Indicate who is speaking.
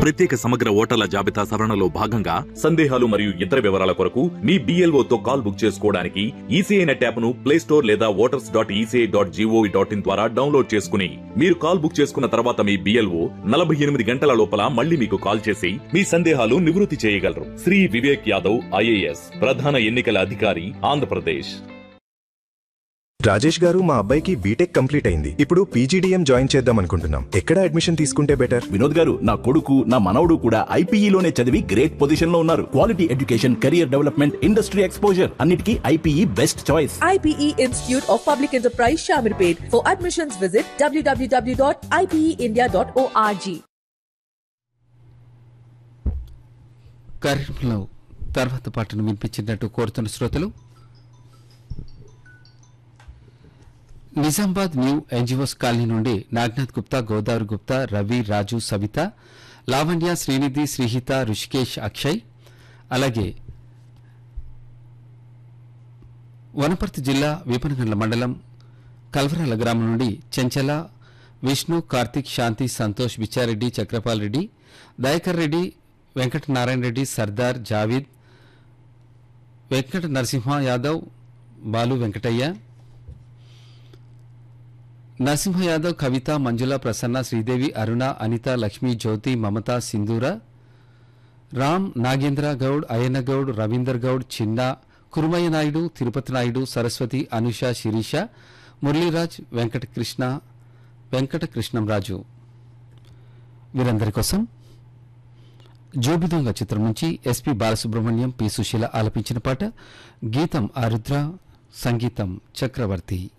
Speaker 1: ప్రత్యేక సమగ్ర ఓటర్ల జాబితా సవరణలో భాగంగా సందేహాలు మరియు ఇతర వివరాల కొరకు మీ BLO తో కాల్ బుక్ చేసుకోవడానికి ఈసీఐ నెట్ యాప్ను ప్లే స్టోర్ లేదా voters dot ECI dot GOV dot in ద్వారా డౌన్లోడ్ చేసుకుని మీరు కాల్ బుక్ చేసుకున్న తర్వాత మీ బిఎల్ఓ నలభై ఎనిమిది గంటల లోపల మళ్ళీ మీకు కాల్ చేసి మీ సందేహాలు నివృత్తి చేయగలరు శ్రీ వివేక్ యాదవ్ ఐఏఎస్ ప్రధాన ఎన్నికల అధికారి ఆంధ్రప్రదేశ్
Speaker 2: రాజేష్ గారు మా అబ్బాయికి బీటెక్ కంప్లీట్ అయింది ఇప్పుడు పీజీడీఎం జాయిన్ చేద్దాం అనుకుంటున్నాం ఎక్కడ అడ్మిషన్ తీసుకుంటే బెటర్
Speaker 3: వినోద్ గారు నా కొడుకు నా మనవడు కూడా ఐపీఈలోనే చదివి గ్రేట్ పొజిషన్ లో ఉన్నారు quality education career development industry exposure అన్నిటికీ IPE best choice
Speaker 4: IPE Institute of Public Enterprise Shamirpet. For admissions, visit www.ipeindia.org.
Speaker 5: కార్యక్రమంలో తర్వాత పాటను వినిపించినట్టు కోరుతున్న శ్రోతలు నిజామాబాద్ న్యూ ఎన్జిఓస్ కాలనీ నుండి నాగ్నాథ్ గుప్తా గోదావరి గుప్తా రవి రాజు సవిత లావణ్య శ్రీనిధి శ్రీహిత రుషికేష్ అక్షయ్ అలాగే వనపర్తి జిల్లా వీపనగండ్ల మండలం కల్వరాల గ్రామం నుండి చెంచల విష్ణు కార్తిక్ శాంతి సంతోష్ బిచ్చారెడ్డి చక్రపాల్ రెడ్డి దయాకర్ రెడ్డి వెంకట నారాయణ రెడ్డి సర్దార్ జావీద్ వెంకట నరసింహ యాదవ్ బాలు వెంకటయ్య నరసింహ యాదవ్ కవిత మంజుల ప్రసన్న శ్రీదేవి అరుణ అనిత లక్ష్మి జ్యోతి మమత సింధూర రామ్ నాగేంద్ర గౌడ్ అయ్యన్న గౌడ్ రవీందర్ గౌడ్ చిన్న కురుమయ్య నాయుడు తిరుపతి నాయుడు సరస్వతి అనుష శిరీష మురళీరాజ్ వెంకట కృష్ణ వెంకట కృష్ణంరాజు వీరందరి కోసం జోబిదొంగ చిత్రం నుంచి ఎస్పి బాలసుబ్రహ్మణ్యం పి సుశీల ఆలపించిన పాట గీతం ఆరుద్ర సంగీతం చక్రవర్తి